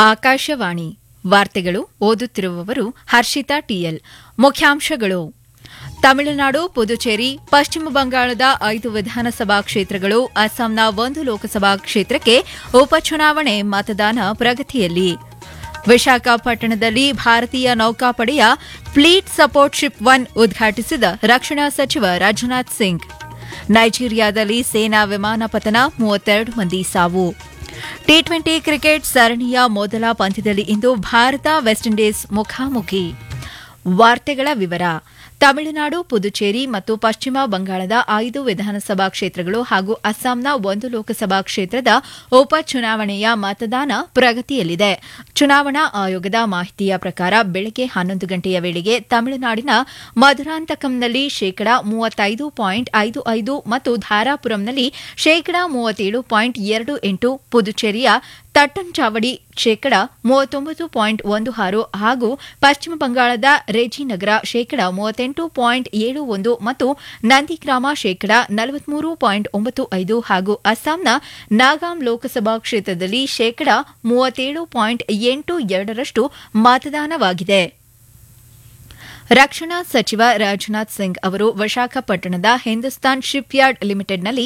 ಆಕಾಶವಾಣಿ ವಾರ್ತೆಗಳು ಓದುತ್ತಿರುವವರು ಹರ್ಷಿತಾ ಟಿಎಲ್ ಮುಖ್ಯಾಂಶಗಳು ತಮಿಳುನಾಡು ಪುದುಚೇರಿ ಪಶ್ಚಿಮ ಬಂಗಾಳದ ಐದು ವಿಧಾನಸಭಾ ಕ್ಷೇತ್ರಗಳು ಅಸ್ಸಾಂನ ಒಂದು ಲೋಕಸಭಾ ಕ್ಷೇತ್ರಕ್ಕೆ ಉಪಚುನಾವಣೆ ಮತದಾನ ಪ್ರಗತಿಯಲ್ಲಿ ವಿಶಾಖಪಟ್ಟಣದಲ್ಲಿ ಭಾರತೀಯ ನೌಕಾಪಡೆಯ ಫ್ಲೀಟ್ ಸಪೋರ್ಟ್ ಶಿಪ್ ಒನ್ ಉದ್ಘಾಟಿಸಿದ ರಕ್ಷಣಾ ಸಚಿವ ರಾಜನಾಥ್ ಸಿಂಗ್ ನೈಜೀರಿಯಾದಲ್ಲಿ ಸೇನಾ ವಿಮಾನ ಪತನ ಮೂವತ್ತೆರಡು ಮಂದಿ ಸಾವು ಟಿ ಟ್ವೆಂಟಿ ಕ್ರಿಕೆಟ್ ಸರಣಿಯ ಮೊದಲ ಪಂದ್ಯದಲ್ಲಿ ಇಂದು ಭಾರತ ವೆಸ್ಟ್ ಇಂಡೀಸ್ ಮುಖಾಮುಖಿ ವಾರ್ತೆಗಳ ವಿವರ ತಮಿಳುನಾಡು ಪುದುಚೇರಿ ಮತ್ತು ಪಶ್ಚಿಮ ಬಂಗಾಳದ ಐದು ವಿಧಾನಸಭಾ ಕ್ಷೇತ್ರಗಳು ಹಾಗೂ ಅಸ್ಸಾಂನ ಒಂದು ಲೋಕಸಭಾ ಕ್ಷೇತ್ರದ ಉಪಚುನಾವಣೆಯ ಮತದಾನ ಪ್ರಗತಿಯಲ್ಲಿದೆ ಚುನಾವಣಾ ಆಯೋಗದ ಮಾಹಿತಿಯ ಪ್ರಕಾರ ಬೆಳಗ್ಗೆ ಹನ್ನೊಂದು ಗಂಟೆಯ ವೇಳೆಗೆ ತಮಿಳುನಾಡಿನ ಮಧುರಾಂತಕಂನಲ್ಲಿ ಶೇಕಡಾ ಮೂವತ್ತೈದು ಪಾಯಿಂಟ್ ಐದು ಐದು ಮತ್ತು ಧಾರಾಪುರಂನಲ್ಲಿ ಶೇಕಡಾ ಮೂವತ್ತೇಳು ಪಾಯಿಂಟ್ ಎರಡು ಎಂಟು ಪುದುಚೇರಿಯ ತಟ್ಟಂಚಾವಡಿ ಶೇಕಡ ಮೂವತ್ತೊಂಬತ್ತು ಪಾಯಿಂಟ್ ಒಂದು ಆರು ಹಾಗೂ ಪಶ್ಚಿಮ ಬಂಗಾಳದ ರೆಜಿನಗರ ಶೇಕಡ ಮೂವತ್ತೆಂಟು ಪಾಯಿಂಟ್ ಏಳು ಒಂದು ಮತ್ತು ನಂದಿಗ್ರಾಮ ಶೇಕಡ ನಲವತ್ಮೂರು ಪಾಯಿಂಟ್ ಒಂಬತ್ತು ಐದು ಹಾಗೂ ಅಸ್ಸಾಂನ ನಾಗಾಂ ಲೋಕಸಭಾ ಕ್ಷೇತ್ರದಲ್ಲಿ ಶೇಕಡ ಮೂವತ್ತೇಳು ಪಾಯಿಂಟ್ ಎಂಟು ಎರಡರಷ್ಟು ಮತದಾನವಾಗಿದೆ ರಕ್ಷಣಾ ಸಚಿವ ರಾಜನಾಥ್ ಸಿಂಗ್ ಅವರು ವಿಶಾಖಪಟ್ಟಣದ ಹಿಂದೂಸ್ತಾನ್ ಶಿಪ್ಯಾರ್ಡ್ ಲಿಮಿಟೆಡ್ನಲ್ಲಿ